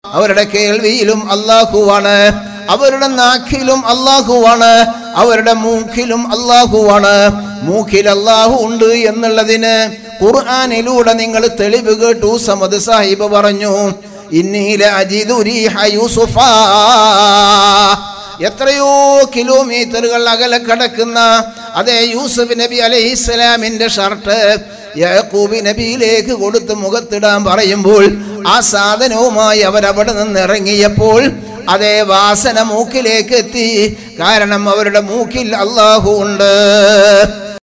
അവരുടെ കേൾവിയിലും അള്ളാഹുവാണ് അവരുടെ നാക്കിലും അള്ളാഹുവാണ് അവരുടെ മൂക്കിലും അള്ളാഹുവാണ് മൂക്കിൽ അള്ളാഹു ഉണ്ട് എന്നുള്ളതിന് ഖുർആനിലൂടെ നിങ്ങൾ തെളിവ് കേട്ടു സമദ് സാഹിബ് പറഞ്ഞു ഇന്നീല അജിദു റീഹ യൂസുഫാ എത്രയോ കിലോമീറ്ററുകൾ അകലെ കിടക്കുന്ന അതേ യൂസുഫ് നബി അലൈഹിസ്സലാമിന്റെ ഷർട്ട് യാക്കൂബ് നബിയിലേക്ക് കൊടുത്ത് മുഖത്തിടാൻ പറയുമ്പോൾ ആ സാധനവുമായി അവരവിടെ നിന്ന് ഇറങ്ങിയപ്പോൾ അതേ വാസന മൂക്കിലേക്ക് എത്തി കാരണം അവരുടെ മൂക്കിൽ അള്ളാഹു ഉണ്ട്